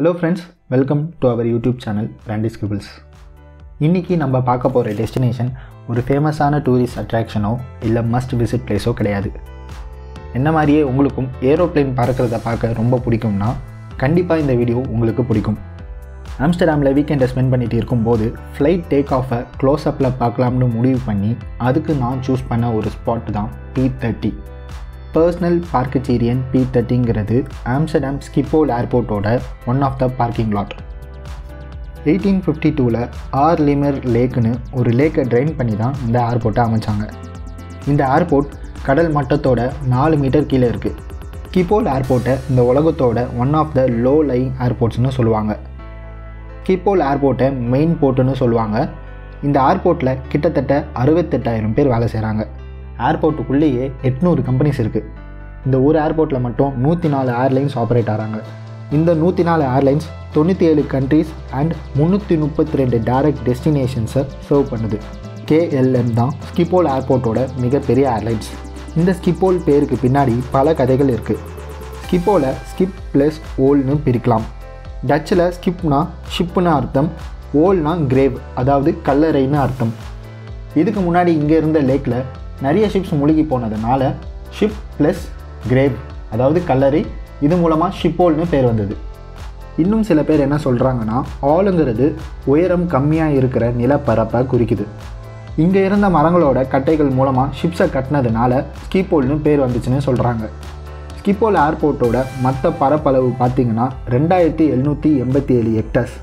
hello friends welcome to our YouTube channel பிராண்டி ஸ்கிபிள்ஸ் இன்றைக்கி நம்ம பார்க்க போகிற டெஸ்டினேஷன் ஒரு ஃபேமஸான டூரிஸ்ட் அட்ராக்ஷனோ இல்லை மஸ்ட் விசிட் பிளேஸோ கிடையாது என்ன மாதிரியே உங்களுக்கும் ஏரோப்ளேன் பறக்கிறத பார்க்க ரொம்ப பிடிக்கும்னா கண்டிப்பாக இந்த வீடியோ உங்களுக்கு பிடிக்கும் ஆம்ஸ்டர்டாமில் வீக்கெண்டை ஸ்பெண்ட் பண்ணிட்டு இருக்கும்போது ஃப்ளைட் டேக் ஆஃபை க்ளோஸ்அப்பில் பார்க்கலாம்னு முடிவு பண்ணி அதுக்கு நான் சூஸ் பண்ண ஒரு ஸ்பாட் தான் பி தேர்ட்டி பர்சனல் பார்க்கச்சீரியன் பி தேர்ட்டிங்கிறது ஆம்ஸ்டர்டாம் ஸ்கிப்போல் ஏர்போர்ட்டோட one of the parking lot eighteen fifty டூவில் ஆர் லிமர் லேக்குன்னு ஒரு லேக்கை ட்ரைன் பண்ணி தான் இந்த ஏர்போர்ட்டை அமைச்சாங்க இந்த ஏர்போர்ட் கடல் மட்டத்தோட நாலு மீட்டர் கீழே இருக்குது கிப்போல் ஏர்போர்ட்டை இந்த உலகத்தோட one of the low lying ஏர்போர்ட்ஸ்னு சொல்லுவாங்க கிப்போல் ஏர்போர்ட்டை மெயின் போர்ட்டுன்னு சொல்லுவாங்க இந்த ஏர்போர்ட்டில் கிட்டத்தட்ட அறுபத்தெட்டாயிரம் பேர் வேலை செய்கிறாங்க ஏர்போர்ட்டுக்குள்ளேயே எட்நூறு கம்பெனிஸ் இருக்குது இந்த ஒரு ஏர்போர்ட்டில் மட்டும் நூற்றி நாலு ஏர்லைன்ஸ் ஆப்ரேட் ஆகிறாங்க இந்த நூற்றி நாலு ஏர்லைன்ஸ் தொண்ணூற்றி ஏழு கண்ட்ரீஸ் அண்ட் முந்நூற்றி முப்பத்தி ரெண்டு டேரக்ட் டெஸ்டினேஷன்ஸை சர்வ் பண்ணுது கேஎல்எம் தான் ஸ்கிப்போல் ஏர்போர்ட்டோட மிகப்பெரிய ஏர்லைன்ஸ் இந்த ஸ்கிப்போல் பேருக்கு பின்னாடி பல கதைகள் இருக்குது ஸ்கிப்போவில் ஸ்கிப் ப்ளஸ் ஓல்னு பிரிக்கலாம் டச்சில் ஸ்கிப்னா ஷிப்புன்னு அர்த்தம் ஓல்னா கிரேவ் அதாவது கல்லறைன்னு அர்த்தம் இதுக்கு முன்னாடி இங்கே இருந்த லேக்கில் நிறைய ஷிப்ஸ் முழுகி போனதுனால ஷிப் ப்ளஸ் கிரேவ் அதாவது கல்லறை இது மூலமாக ஷிப்போல்னு பேர் வந்தது இன்னும் சில பேர் என்ன சொல்கிறாங்கன்னா ஆளுங்கிறது உயரம் கம்மியாக இருக்கிற நிலப்பரப்பை குறிக்குது இங்கே இருந்த மரங்களோட கட்டைகள் மூலமாக ஷிப்ஸை கட்டினதுனால ஸ்கீப்போல்னு பேர் வந்துச்சுன்னு சொல்கிறாங்க ஸ்கிப்போல் ஏர்போர்ட்டோட மற்ற பரப்பளவு பார்த்தீங்கன்னா ரெண்டாயிரத்தி எழுநூற்றி எண்பத்தி ஏழு ஹெக்டர்ஸ்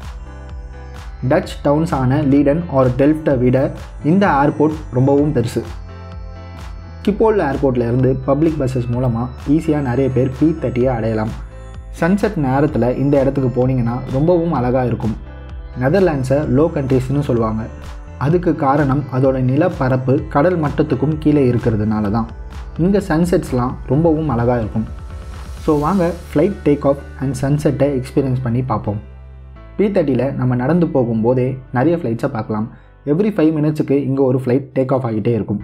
டச் டவுன்ஸான லீடன் ஆர் டெல்ஃப்டை விட இந்த ஏர்போர்ட் ரொம்பவும் பெருசு கிப்போல் ஏர்போர்ட்டில் இருந்து பப்ளிக் பஸ்ஸஸ் மூலமாக ஈஸியாக நிறைய பேர் பி தேர்ட்டியை அடையலாம் சன்செட் நேரத்தில் இந்த இடத்துக்கு போனீங்கன்னா ரொம்பவும் அழகாக இருக்கும் நெதர்லாண்ட்ஸை லோ கண்ட்ரீஸ்னு சொல்லுவாங்க அதுக்கு காரணம் அதோட நிலப்பரப்பு கடல் மட்டத்துக்கும் கீழே இருக்கிறதுனால தான் இங்கே சன்செட்ஸ்லாம் ரொம்பவும் அழகாக இருக்கும் ஸோ வாங்க ஃப்ளைட் டேக் ஆஃப் அண்ட் சன்செட்டை எக்ஸ்பீரியன்ஸ் பண்ணி பார்ப்போம் பி தேர்ட்டியில் நம்ம நடந்து போகும்போதே நிறைய ஃப்ளைட்ஸை பார்க்கலாம் எவ்ரி ஃபைவ் மினிட்ஸுக்கு இங்கே ஒரு ஃப்ளைட் டேக் ஆஃப் ஆகிட்டே இருக்கும்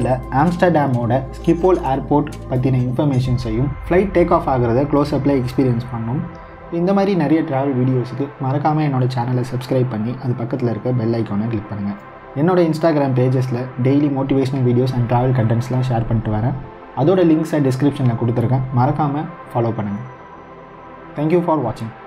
வீடியோவில் ஆம்ஸ்டர்டாமோட ஸ்கிப்போல் ஏர்போர்ட் பற்றின இன்ஃபர்மேஷன்ஸையும் ஃப்ளைட் டேக் ஆஃப் ஆகிறத க்ளோஸ்அப்பில் எக்ஸ்பீரியன்ஸ் பண்ணோம் இந்த மாதிரி நிறைய ட்ராவல் வீடியோஸுக்கு மறக்காமல் என்னோட சேனலை சப்ஸ்கிரைப் பண்ணி அது பக்கத்தில் இருக்க பெல் ஐக்கானை கிளிக் பண்ணுங்கள் என்னோட இன்ஸ்டாகிராம் பேஜஸில் daily motivational videos and travel கண்டென்ட்ஸ்லாம் ஷேர் பண்ணிட்டு வரேன் அதோட லிங்க்ஸை டிஸ்கிரிப்ஷனில் கொடுத்துருக்கேன் மறக்காமல் ஃபாலோ பண்ணுங்கள் தேங்க்யூ ஃபார் வாட்சிங்